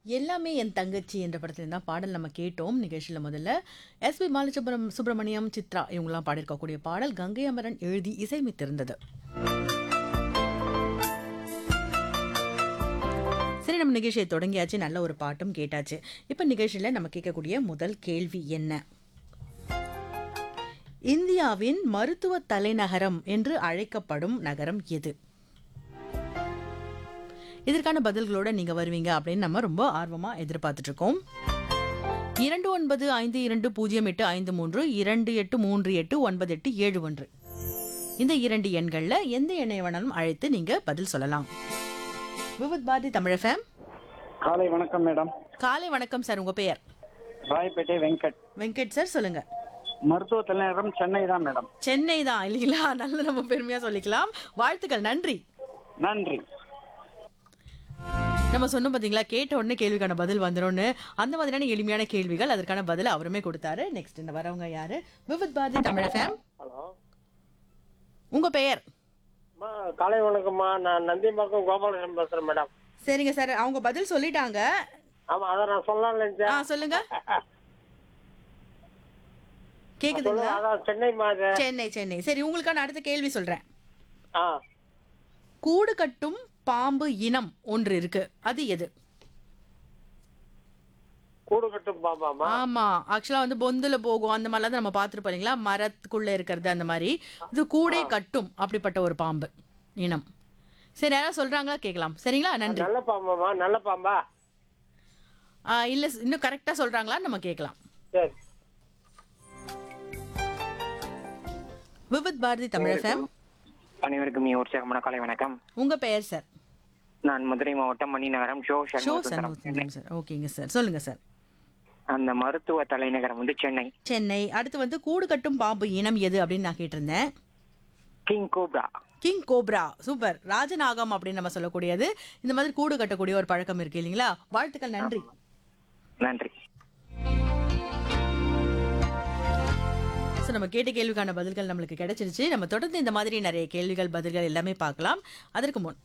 எல்லாமே என் தங்கச்சி என்ற படத்துல தான் பாடல் நம்ம கேட்டோம் நிகழ்ச்சியில் முதல்ல எஸ்பி பாலசுப்ரம் சுப்பிரமணியம் சித்ரா இவங்கெல்லாம் பாடியிருக்கக்கூடிய பாடல் கங்கை அமரன் எழுதி இசையமைத்திருந்தது சரி நம்ம நிகழ்ச்சியை தொடங்கியாச்சு நல்ல ஒரு பாட்டும் கேட்டாச்சு இப்போ நிகழ்ச்சியில் நம்ம கேட்கக்கூடிய முதல் கேள்வி என்ன இந்தியாவின் மருத்துவ தலைநகரம் என்று அழைக்கப்படும் நகரம் எது இதற்கான பதில்களோட நீங்க வருவீங்க அப்படின்னு நம்ம ரொம்ப ஆர்வமா எதிர்பார்த்துட்டு இருக்கோம் இரண்டு ஒன்பது ஐந்து இரண்டு பூஜ்ஜியம் எட்டு ஐந்து மூன்று இரண்டு எட்டு மூன்று எட்டு ஒன்பது எட்டு ஏழு ஒன்று இந்த இரண்டு எண்கள்ல எந்த எண்ணை வேணாலும் அழைத்து நீங்க பதில் சொல்லலாம் விவித் பாரதி தமிழ் FM. காலை வணக்கம் மேடம் காலை வணக்கம் சார் உங்க பெயர் ராயப்பேட்டை வெங்கட் வெங்கட் சார் சொல்லுங்க மருத்துவ தலைநகரம் சென்னை தான் மேடம் சென்னை தான் இல்லைங்களா நல்ல நம்ம பெருமையா சொல்லிக்கலாம் வாழ்த்துக்கள் நன்றி நன்றி நம்ம சொன்னோம் பாத்தீங்களா கேட்ட உடனே கேள்விக்கான பதில் வந்துரும்னு அந்த மாதிரியான எளிமையான கேள்விகள் அதற்கான பதில் அவருமே கொடுத்தாரு நெக்ஸ்ட் இந்த வரவங்க யாரு விவித் பாரதி தமிழ் ஃபேம் ஹலோ உங்க பெயர் அம்மா காலை வணக்கம்மா நான் நந்திம்பாக்கம் கோபாலகிருஷ்ணன் பேசுறேன் மேடம் சரிங்க சார் அவங்க பதில் சொல்லிட்டாங்க ஆமா அதை நான் சொல்லலாம்னு ஆ நினைச்சேன் சொல்லுங்க சொல்லுங்க கேக்குதுங்களா அதான் சென்னை மாதிரி சென்னை சென்னை சரி உங்களுக்கான அடுத்த கேள்வி சொல்றேன் ஆ கூடு கட்டும் பாம்பு இனம் ஒன்று இருக்கு அது எது கூடு கட்டும் பாப்பாமா ஆமா ஆக்சுவலா வந்து பொந்துல போகும் அந்த மாதிரிலாம் தான் நம்ம பார்த்துருப்போம் இல்லைங்களா மரத்துக்குள்ள இருக்கிறது அந்த மாதிரி இது கூடே கட்டும் அப்படிப்பட்ட ஒரு பாம்பு இனம் சரி யாராவது சொல்றாங்களா கேட்கலாம் சரிங்களா நன்றி நல்ல பாம்பாமா நல்ல பாம்பா ஆ, இல்ல இன்னும் கரெக்டா சொல்றாங்களா நம்ம கேட்கலாம் சரி விவித் பாரதி தமிழ் ஃபேம் அனைவருக்கும் இ உற்சாகமான காலை வணக்கம் உங்க பெயர் சார் நான் மதுரை மாவட்டம் மணிநகரம் ஷோ ஷோ சண்முகசுந்தரம் சண்முகம் சார் ஓகேங்க சார் சொல்லுங்க சார் அந்த மருத்துவ தலைநகரம் வந்து சென்னை சென்னை அடுத்து வந்து கூடு கட்டும் பாம்பு இனம் எது அப்படின்னு நான் கேட்டிருந்தேன் king cobra king cobra super ராஜநாகம் அப்படின்னு நம்ம சொல்லக்கூடியது இந்த மாதிரி கூடு கட்டக்கூடிய ஒரு பழக்கம் இருக்கு இல்லைங்களா வாழ்த்துக்கள் நன்றி நன்றி ஸோ நம்ம கேட்ட கேள்விக்கான பதில்கள் நம்மளுக்கு கிடைச்சிருச்சு நம்ம தொடர்ந்து இந்த மாதிரி நிறைய கேள்விகள் பதில்கள் எல்லாமே பார்க்கலாம் அதற்கு முன்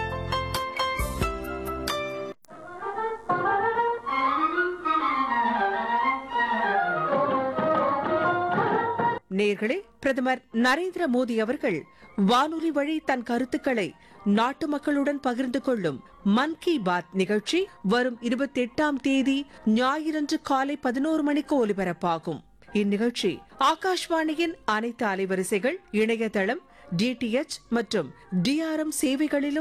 நேர்களே பிரதமர் நரேந்திர மோடி அவர்கள் வானொலி வழி தன் கருத்துக்களை நாட்டு மக்களுடன் பகிர்ந்து கொள்ளும் மன் கி பாத் நிகழ்ச்சி வரும் இருபத்தி எட்டாம் தேதி ஞாயிறன்று காலை பதினோரு மணிக்கு ஒலிபரப்பாகும் இந்நிகழ்ச்சி ஆகாஷ்வாணியின் அனைத்து அலைவரிசைகள் இணையதளம் டிடிஎச் மற்றும் டிஆர்எம் சேவைகளிலும்